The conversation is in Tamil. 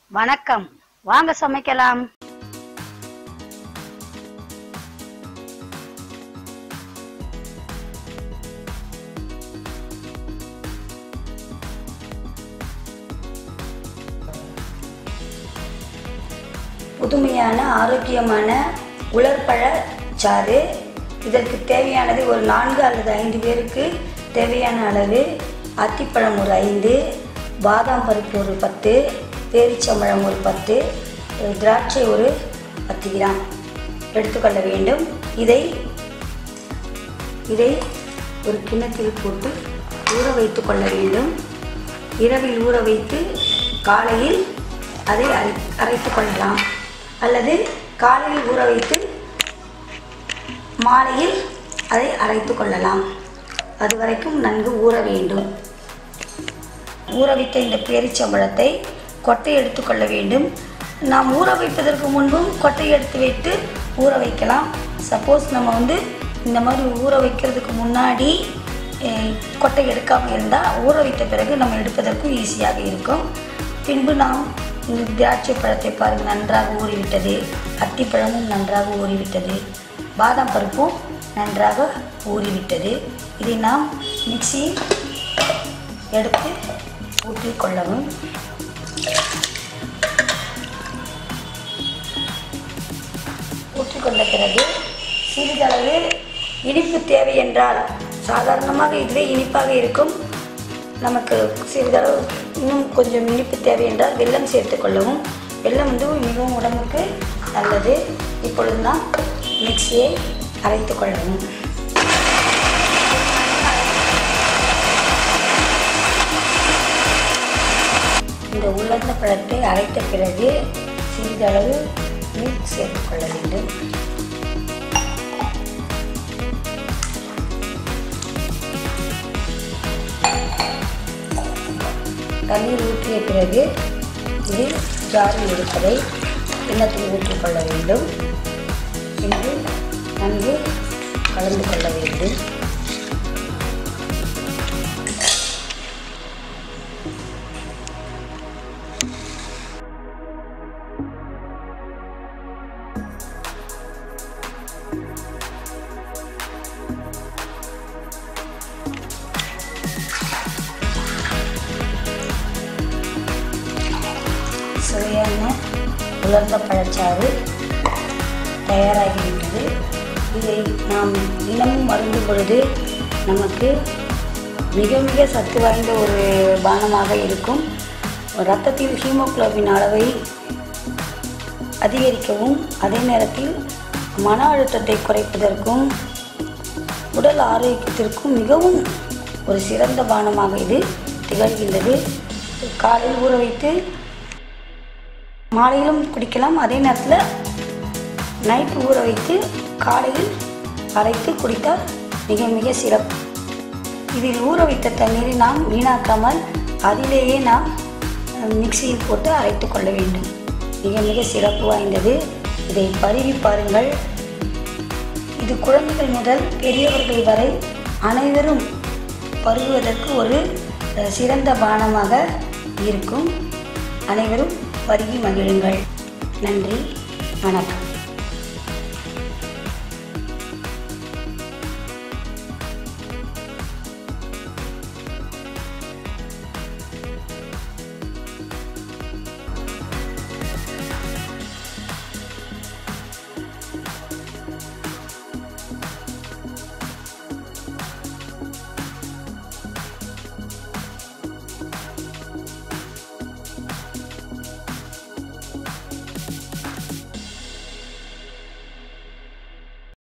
வணக்கம் வாங்க சமைக்கலாம் புதுமையான ஆரோக்கியமான உலர்பழ சாறு இதற்கு தேவையானது ஒரு நான்கு அல்லது ஐந்து பேருக்கு தேவையான அளவு அத்திப்பழம் ஒரு ஐந்து பாதாம் பருப்பு ஒரு பத்து பேரிச்சம்பழம் ஒரு பத்து திராட்சை ஒரு பத்து கிராம் எடுத்துக்கொள்ள வேண்டும் இதை இதை ஒரு கிண்ணத்தில் போட்டு ஊற வைத்து கொள்ள வேண்டும் இரவில் ஊற வைத்து காலையில் அதை அரை அரைத்து கொள்ளலாம் அல்லது காலையில் ஊற வைத்து மாலையில் அதை அரைத்து கொள்ளலாம் அது வரைக்கும் நன்கு ஊற வேண்டும் ஊற வைத்த இந்த பேரிச்சம்பழத்தை கொட்டை எடுத்துக்கொள்ள வேண்டும் நாம் ஊற வைப்பதற்கு முன்பும் கொட்டை எடுத்து வைத்து ஊற வைக்கலாம் சப்போஸ் நம்ம வந்து இந்த மாதிரி ஊற வைக்கிறதுக்கு முன்னாடி அஹ், கொட்டை எடுக்காமல் இருந்தால் ஊற வைத்த பிறகு நம்ம எடுப்பதற்கும் ஈஸியாக இருக்கும் பின்பு நாம் இந்த திராட்சை பழத்தை பாருங்கள் நன்றாக ஊறிவிட்டது அத்திப்பழமும் நன்றாக ஊறிவிட்டது பாதாம் பருப்பும் நன்றாக ஊறிவிட்டது இதை நாம் மிக்சியில் எடுத்து ஊற்றிக் கொள்ளவும் ஊற்றிக்கொண்ட பிறகு சிறிதளவு இனிப்பு தேவை என்றால் சாதாரணமாக இதுவே இனிப்பாக இருக்கும் நமக்கு சிறிதளவு இன்னும் கொஞ்சம் இனிப்பு தேவை என்றால் வெல்லம் சேர்த்துக்கொள்ளவும் வெல்லம் வந்து மிகவும் உடம்புக்கு நல்லது இப்பொழுது நாம் மிக்சியை அரைத்து கொள்ளவும் இந்த உலர்ந்த பழத்தை அரைத்த பிறகு சிறிதளவு மில்க் சேர்த்துக் கொள்ள வேண்டும் தண்ணீர் ஊற்றிய பிறகு இதில் ஜாரில் இருப்பதை கிண்ணத்தில் ஊற்றிக் கொள்ள வேண்டும் பின்பு நன்கு கலந்து கொள்ள வேண்டும் சுவையான உலர்ந்த பழச்சாறு தயாராகிவிட்டது இதை நாம் தினமும் அருந்தும் பொழுது நமக்கு மிக மிக சத்து வாய்ந்த ஒரு பானமாக இருக்கும் இரத்தத்தில் ஹீமோகுளோபின் அளவை அதிகரிக்கவும் அதே நேரத்தில் மன அழுத்தத்தை குறைப்பதற்கும் உடல் ஆரோக்கியத்திற்கும் மிகவும் ஒரு சிறந்த பானமாக இது திகழ்கின்றது காலையில் ஊற வைத்து மாலையிலும் குடிக்கலாம் அதே நேரத்தில் நைட்டு ஊற வைத்து காலையில் அரைத்து குடித்தால் மிக மிக சிறப்பு இதில் ஊற வைத்த தண்ணீரை நாம் வீணாக்காமல் அதிலேயே நாம் அஹ், மிக்சியில் போட்டு அரைத்து கொள்ள வேண்டும் மிக மிக சிறப்பு வாய்ந்தது இதை பருகி பாருங்கள் இது குழந்தைகள் முதல் பெரியவர்கள் வரை அனைவரும் பருகுவதற்கு ஒரு அஹ், சிறந்த பானமாக இருக்கும் அனைவரும் பருகி மகிழுங்கள் நன்றி வணக்கம்